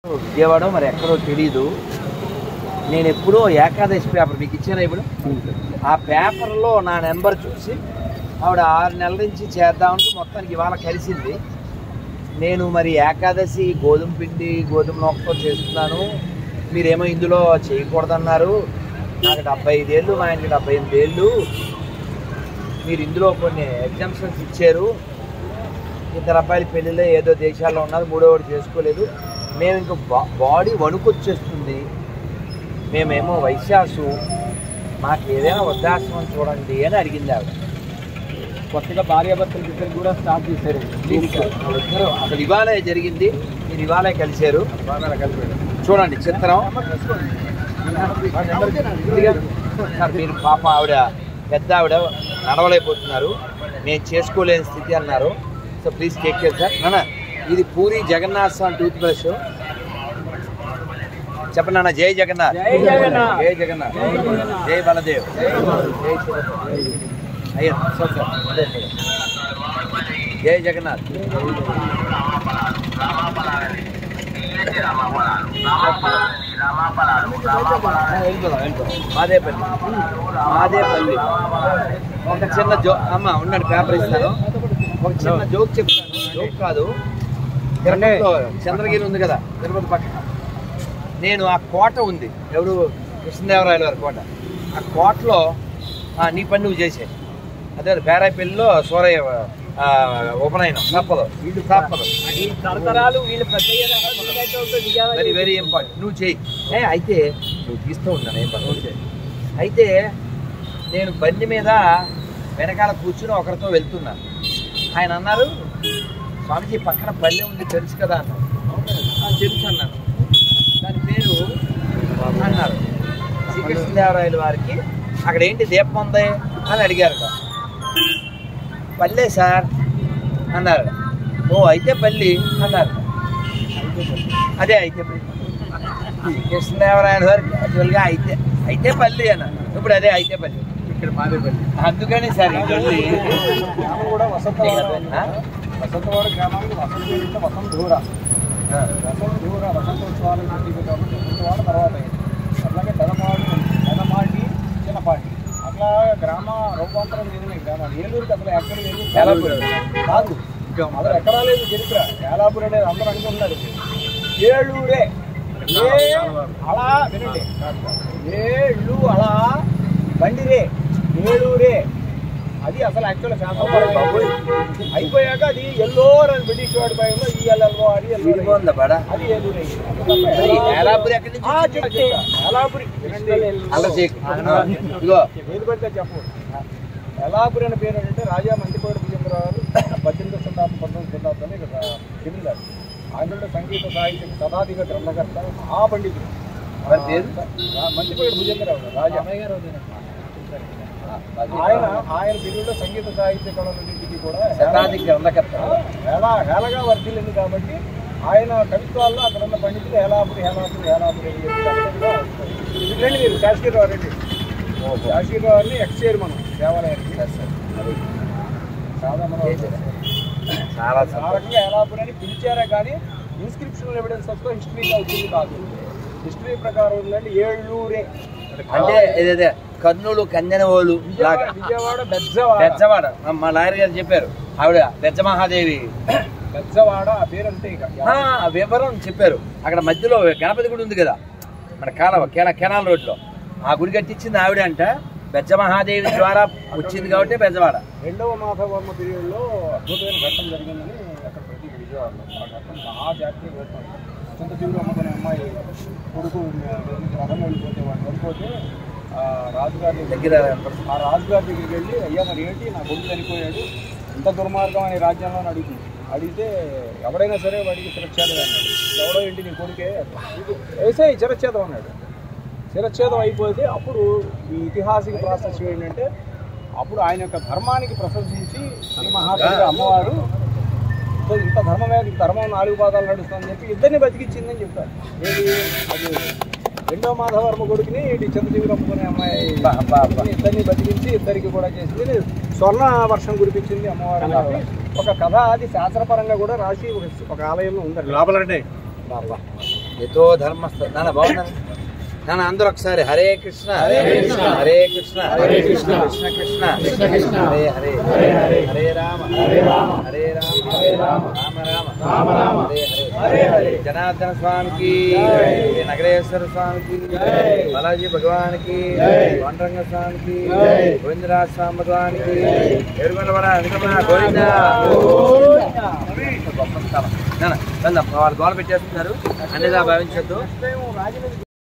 విజయవాడ మరి ఎక్కడో తెలియదు నేను ఎప్పుడో ఏకాదశి పేపర్ మీకు ఇచ్చాను ఇప్పుడు ఆ పేపర్లో నా నెంబర్ చూసి ఆవిడ ఆరు నెలల నుంచి చేద్దామంటూ మొత్తానికి ఇవాళ కలిసింది నేను మరి ఏకాదశి గోధుమ పిండి గోధుమ నొక్కతో చేస్తున్నాను మీరేమో ఇందులో చేయకూడదన్నారు నాకు డెబ్బై ఐదేళ్ళు మా ఆయనకి డెబ్బై ఎనిమిది ఏళ్ళు మీరు ఇందులో కొన్ని ఎగ్జామ్షన్స్ ఇచ్చారు ఇద్దరు అబ్బాయిల పెళ్ళిలో ఏదో దేశాల్లో ఉన్నారు మూడో వాడు చేసుకోలేదు మేము ఇంక బా- బాడీ వణుకొచ్చేస్తుంది మేమేమో వైశాసు మాకు ఏదైనా వృద్ధాశ్రమం చూడండి అని అడిగింది ఆవిడ కొత్తగా భార్యాభర్తల ఇద్దరు కూడా స్టార్ట్ చేశారు దీనికి ఆవిడిద్దరూ అసలు ఇవాళే జరిగింది మీరు ఇవాళే కలిశారు చూడండి చిత్రం సార్ మీరు పాప ఆవిడ పెద్ద ఆవిడ నడవలేకపోతున్నారు నేను చేసుకోలేని స్థితి అన్నారు so please take care sir నాన్న ఇది పూరి జగన్నాథ్ స్వామి టూత్ బ్రష్ చెప్పండి నాన్న జై జగన్నాథ్ జై జగన్నాథ్. జై జగన్నాథ్ జై బలదేవ్ జై శివ అయ్యా సార్ సార్ అదే సార్. జై జగన్నాథ్ వెళ్ళిపోదాం వెళ్ళిపోదాం మాదేపల్లి మాదేపల్లి ఒక చిన్న జో అమ్మ ఉండండి పేపర్ ఇస్తాను ఒక చిన్న జోక్ చెప్తాను జోక్ కాదు తిరుపతిలో చంద్రగిరి ఉంది కదా తిరుపతి పక్కన నేను ఆ కోట ఉంది ఎవడు కృష్ణదేవరాయల వారి కోట ఆ కోటలో ఆ, నీ పని నువ్వు చేసే అదే బేరాయిపల్లిలో సూరయ్య ఆ, ఉపనయనం తప్పదు వీళ్ళు తప్పదు ఈ తరతరాలు వీళ్ళు పెద్ద వెరీ వెరీ ఇంపార్టెంట్ నువ్వు చెయ్యి ఏ అయితే నువ్వు తీస్తూ ఉన్నాను ఏం పర్వాలేదు అయితే నేను బండి మీద వెనకాల కూర్చుని ఒకరితో వెళ్తున్నాను ఆయన అన్నారు స్వామిజీ పక్కన పల్లె ఉంది తెలుసు కదా అన్నారు "ఆ, తెలుసు అన్నాను దాని పేరు అన్నారు శ్రీకృష్ణదేవరాయల వారికి అక్కడ ఏంటి దీపం ఉంది అని అడిగారట పల్లె సార్ అన్నారు ఓ అయితే పల్లి అన్నారు అదే అయితే పల్లి కృష్ణదేవరాయల వారికి యాక్చువల్గా అయితే అయితే పల్లి అన్నారు ఇప్పుడు అదే అయితే పల్లి ఇక్కడ మాదేపల్లి అందుకని సార్ ఈ జల్లి గ్రామం కూడా వసంతవాడ ఆ? వసంతవాడ గ్రామానికి వసంత పేరు వసంత దూర వసంత దూర వసంతోత్సవాలు పెట్టింది కాబట్టి వసంతవాడ తర్వాత అయింది అట్లాగే పెదమాడి పెదమాటి చిన్నపాటి అట్లా గ్రామ రూపాంతరం చెందిన గ్రామాలు ఏలూరుకి అసలు ఎక్కడ ఏలూరు ఏలాపూర్. కాదు అసలు ఎక్కడా లేదు చరిత్ర ఏలాపూర్ అనేది అందరూ అనుకుంటున్నారు ఏలూరే ఏ అలా వినండి ఏళ్ళు అలా బండిరే ఏలూరే అది అసలు యాక్చువల్ శాసనం అయిపోయాక అది ఎల్లోర్ అని బ్రిటిష్ వాడి భయంలో ఈ ఎల్ఎల్ఓ అది ఎల్లోర్ విడిపోందా బడ అది ఏలూరు అయింది. మరి ఏలాపురి ఎక్కడి నుంచి ఆ, చెప్తా, చెప్తా. ఏలాపురి వినండి. అల్ల చేయకు ఇగో ఏది పడితే చెప్పు ఎలాపురి అనే పేరు ఏంటంటే రాజా మంత్రికోటి భుజంగరావు పద్దెనిమిది శతాబ్దం పంతొమ్మిది శతాబ్దంలో ఇక్కడ చెందినారు ఆంధ్రుడు సంగీత సాహిత్య శతాధిక గ్రంథకర్త ఆ పండితుడు మరి పేరు? మంత్రికోటి భుజంగరావు గారు, రాజా ఆయన ఆయన బిల్లులో సంగీత సాహిత్య కళలన్నింటికి కూడా శతాధిక గ్రంథకర్త హేళ హేళగా వర్ధిల్లింది కాబట్టి ఆయన కవిత్వాల్లో అక్కడ ఉన్న పండితులు హేలాపురి హేలాపురి హేలాపురి అని చెప్పి చెప్పడంలో ఇదండి మీరు శాస్త్రీరావు రెడ్డి శాస్త్రీరావు అని ఎక్స్ చైర్మన్ దేవాలయానికి సాధారణ చాలా ఆ సంతోషం రకంగా హేలాపురి అని పిలిచారే కానీ ఇన్స్క్రిప్షన్ ఎవిడెన్స్ వస్తే హిస్టరీలో వచ్చింది కాదు హిస్టరీ ప్రకారం ఉందండి ఏళ్ళూరే అంటే ఇదే కర్నూలు కంజనవోలు విజయవాడ లాగా విజయవాడ బెజ్జవాడ బెచ్చవాడ మా- మా లాయర్ గారు చెప్పారు ఆవిడ బెచ్చ మహాదేవి బెజ్జవాడ ఆ పేరు అంతే ఇక ఆ, వివరం చెప్పారు అక్కడ మధ్యలో గణపతి గుడి ఉంది కదా మన కాలవ కేన కెనాల్ రోడ్లో ఆ గుడి కట్టించింది ఆవిడ అంట బెజ్జ మహాదేవి ద్వారా వచ్చింది కాబట్టి బెజ్జవాడ రెండవ మాధవర్మ పీరియడ్లో అద్భుతమైన ఘట్టం జరిగిందని అక్కడ ప్రతి విజయవాడలో ఆ ఘట్టం మహా జాతీయ ఘట్టం చింత తీవ్ర అమ్మకునే అమ్మాయి కొడుకు రథం వెళ్ళిపోతే వాడు వెళ్ళిపోతే ఆ రాజుగారి దగ్గర ఆ రాజుగారి దగ్గరికి వెళ్ళి అయ్యా మరి ఏంటి నా కొడుకు చనిపోయాడు ఇంత దుర్మార్గం అనే రాజ్యంలో అని అడిగింది అడిగితే ఎవడైనా సరే వాడికి శిరచ్ఛేదం అన్నాడు ఎవడో ఏంటి నీ కొడుకే వేసే శిరచ్ఛేదం అన్నాడు శిరచ్ఛేదం అయిపోతే అప్పుడు ఈ ఇతిహాసిక ప్రాసెస్ ఏంటంటే అప్పుడు ఆయన యొక్క ధర్మానికి ప్రశంసించి శ్రీ మహాత్ముడు అమ్మవారు "ఇంత- ఇంత ధర్మమే ఇంత ధర్మం నాలుగు పాదాలు నడుస్తుందని చెప్పి ఇద్దరిని బతికించిందని చెప్తారు ఏది అది రెండో మాధవర్మ కొడుకుని ఇటు చంద్రజీవి అమ్ముకునే అమ్మాయి అబ్బా, అబ్బా, అబ్బా. ఇద్దరిని బతికించి ఇద్దరికి కూడా చేసింది స్వర్ణ వర్షం కురిపించింది అమ్మవారు అని చెప్పి ఒక కథ అది శాస్త్రపరంగా కూడా రాసి ఒక- ఒక ఆలయంలో ఉందండి లోపలంటే బాబా ఎతో ధర్మస్థ నాన్న బాగున్నా నాన్న అందరూ ఒకసారి హరే కృష్ణ హరే కృష్ణ హరే కృష్ణ హరే కృష్ణ కృష్ణ కృష్ణ కృష్ణ కృష్ణ హరే హరే హరే హరే హరే రామ హరే రామ హరే రామ హరే రామ రామ రామ రామ రామ హరే హరే హరే హరే జనార్దన స్వామికి నగరేశ్వర స్వామికి బాలాజీ భగవానికి పాండురంగ స్వామికి గోవిందరాజ స్వామి భగవానికి ఏడుకొండలవాడ వెంకటరమణ గోవింద గొప్ప స్థలం నాన్న, వెళ్దాం. వాళ్ళు గోడ పెట్టేస్తున్నారు అన్నిదా భావించొద్దు